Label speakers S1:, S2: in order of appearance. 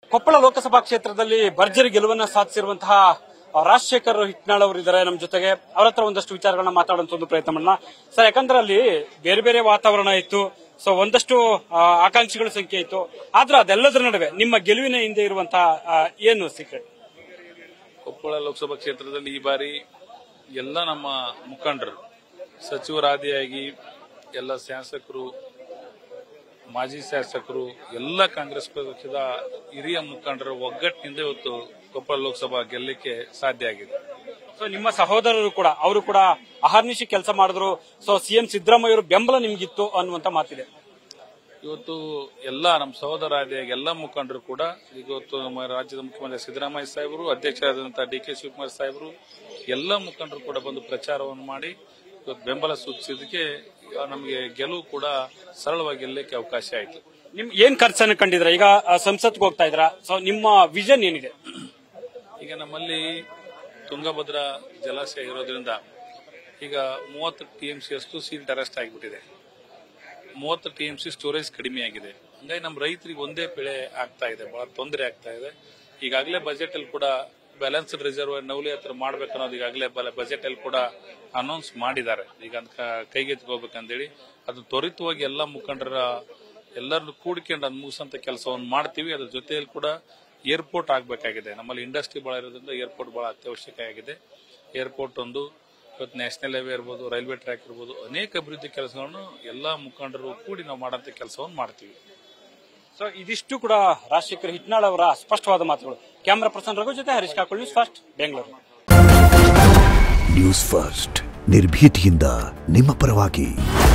S1: ಕೊಪ್ಪಳ ಲೋಕಸಭಾ ಕ್ಷೇತ್ರದಲ್ಲಿ ಭರ್ಜರಿ ಗೆಲುವನ್ನ ಸಾಧಿಸಿರುವಂತಹ ಆ, ರಾಜಶೇಖರ್ ಹಿಟ್ನಾಳ್ ಅವರು ಇದ್ದಾರೆ ನಮ್ಮ ಜೊತೆಗೆ ಅವ್ರ ಹತ್ರ ಒಂದಷ್ಟು ವಿಚಾರಗಳನ್ನ ಮಾತಾಡುವಂತ ಒಂದು ಪ್ರಯತ್ನ ಮಾಡೋಣ ಸರ್ ಯಾಕಂದ್ರೆ ಅಲ್ಲಿ ಬೇರೆ ಬೇರೆ ವಾತಾವರಣ ಇತ್ತು ಸೊ ಒಂದಷ್ಟು ಆ, ಆಕಾಂಕ್ಷಿಗಳ ಸಂಖ್ಯೆ ಇತ್ತು ಆದ್ರೆ ಅದೆಲ್ಲದರ ನಡುವೆ ನಿಮ್ಮ ಗೆಲುವಿನ ಹಿಂದೆ ಇರುವಂತಹ ಆ, ಏನು ಸೀಕ್ರೆಟ್
S2: ಕೊಪ್ಪಳ ಲೋಕಸಭಾ ಕ್ಷೇತ್ರದಲ್ಲಿ ಈ ಬಾರಿ ಎಲ್ಲ ನಮ್ಮ ಮುಖಂಡರು ಸಚಿವರಾದಿಯಾಗಿ ಎಲ್ಲ ಶಾಸಕರು ಮಾಜಿ ಶಾಸಕರು ಎಲ್ಲ ಕಾಂಗ್ರೆಸ್ ಪಕ್ಷದ ಹಿರಿಯ ಮುಖಂಡರ ಒಗ್ಗಟ್ಟಿನಿಂದ ಇವತ್ತು ಕೊಪ್ಪಳ ಲೋಕಸಭಾ ಗೆಲ್ಲಕ್ಕೆ ಸಾಧ್ಯ ಆಗಿದೆ
S1: ಸೊ ನಿಮ್ಮ ಸಹೋದರರು ಕೂಡ ಅವರು ಕೂಡ ಅಹರ್ನಿಶಿ ಕೆಲಸ ಮಾಡಿದ್ರು ಸೊ ಸಿಎಂ ಸಿದ್ದರಾಮಯ್ಯ ಅವರು ಬೆಂಬಲ ನಿಮ್ಗಿತ್ತು ಅನ್ನುವಂತ ಮಾತಿದೆ
S2: ಇವತ್ತು ಎಲ್ಲ ನಮ್ಮ ಸಹೋದರಾದಿಯಾಗಿ ಎಲ್ಲ ಮುಖಂಡರು ಕೂಡ ಇವತ್ತು ನಮ್ಮ ರಾಜ್ಯದ ಮುಖ್ಯಮಂತ್ರಿ ಸಿದ್ದರಾಮಯ್ಯ ಸಾಹೇಬರು ಅಧ್ಯಕ್ಷರಾದಂತಹ ಡಿ ಕೆ ಶಿವಕುಮಾರ್ ಸಾಹೇಬರು ಎಲ್ಲ ಮುಖಂಡರು ಕೂಡ ಬಂದು ಪ್ರಚಾರವನ್ನು ಮಾಡಿ ಇವತ್ತು ಬೆಂಬಲ ಸೂಚಿಸಿದ್ದಕ್ಕೆ ನಮಗೆ ಗೆಲುವು ಕೂಡ ಸರಳವಾಗಿ ಗೆಲ್ಲಕ್ಕೆ ಅವಕಾಶ ಆಯಿತು
S1: ನಿಮ್ ಏನ್ ಖರ್ಚನ್ನು ಕಂಡಿದ್ರ ಈಗ ಆ, ಸಂಸತ್ಗೆ ಹೋಗ್ತಾ ಇದ್ರ ಸೊ ನಿಮ್ಮ ವಿಷನ್ ಏನಿದೆ
S2: ಈಗ ನಮ್ಮಲ್ಲಿ ತುಂಗಭದ್ರಾ ಜಲಾಶಯ ಇರೋದ್ರಿಂದ ಈಗ ಮೂವತ್ತು ಟಿ ಎಂ ಸಿ ಅಷ್ಟು ಸೀಲ್ ಟೆರೆಸ್ಟ್ ಆಗಿಬಿಟ್ಟಿದೆ ಮೂವತ್ತು ಟಿ ಎಂ ಸಿ ಸ್ಟೋರೇಜ್ ಕಡಿಮೆ ಆಗಿದೆ ಹಂಗಾಗಿ ನಮ್ಮ ರೈತರಿಗೆ ಒಂದೇ ಬೆಳೆ ಆಗ್ತಾ ಇದೆ ಬಹಳ ತೊಂದರೆ ಆಗ್ತಾ ಇದೆ ಈಗಾಗಲೇ ಬಜೆಟ್ ಅಲ್ಲಿ ಕೂಡ ಬ್ಯಾಲೆನ್ಸ್ಡ್ ರಿಸರ್ವ್ ನವಲಿ ಹತ್ರ ಮಾಡ್ಬೇಕನ್ನೋದು ಈಗಾಗಲೇ ಬಜೆಟ್ ಅಲ್ಲಿ ಕೂಡ ಅನೌನ್ಸ್ ಮಾಡಿದ್ದಾರೆ ಈಗ ಅದ್ ಕ- ಕೈಗೆತ್ತಿಕೋಬೇಕಂತೇಳಿ ಅದು ತ್ವರಿತವಾಗಿ ಎಲ್ಲ ಮುಖಂಡರ ಎಲ್ಲರನ್ನು ಕೂಡಿಕೊಂಡು ಅದ್ ಮುಗಿಸಂತ ಕೆಲಸವನ್ನು ಮಾಡ್ತೀವಿ ಅದ್ರ ಜೊತೆಯಲ್ಲಿ ಕೂಡ ಏರ್ಪೋರ್ಟ್ ಆಗಬೇಕಾಗಿದೆ ನಮ್ಮಲ್ಲಿ ಇಂಡಸ್ಟ್ರಿ ಬಹಳ ಇರೋದ್ರಿಂದ ಏರ್ಪೋರ್ಟ್ ಬಹಳ ಅತ್ಯವಶ್ಯಕ ಆಗಿದೆ ಏರ್ಪೋರ್ಟ್ ಒಂದು ಇವತ್ತು ನ್ಯಾಷನಲ್ ಹೈವೇ ಇರ್ಬೋದು ರೈಲ್ವೆ ಟ್ರ್ಯಾಕ್ ಇರ್ಬೋದು ಅನೇಕ ಅಭಿವೃದ್ಧಿ ಕೆಲಸಗಳನ್ನು ಎಲ್ಲಾ ಮುಖಂಡರು ಕೂಡಿ ನಾವು ಮಾಡೋಂಥ ಕೆಲಸವನ್ನು ಮಾಡ್ತೀವಿ
S1: ಸೊ ಇದಿಷ್ಟು ಕೂಡ ರಾಜಶೇಖರ್ ಹಿಟ್ನಾಳ್ ಅವರ ಸ್ಪಷ್ಟವಾದ ಮಾತುಗಳು ಕ್ಯಾಮರಾ ಪರ್ಸನ್ ರಘು ಜೊತೆ ಹರೀಶ್ ಕಾಕುಳ್ news first Bengaluru
S3: news first ನಿರ್ಭೀತಿಯಿಂದ ನಿಮ್ಮ ಪರವಾಗಿ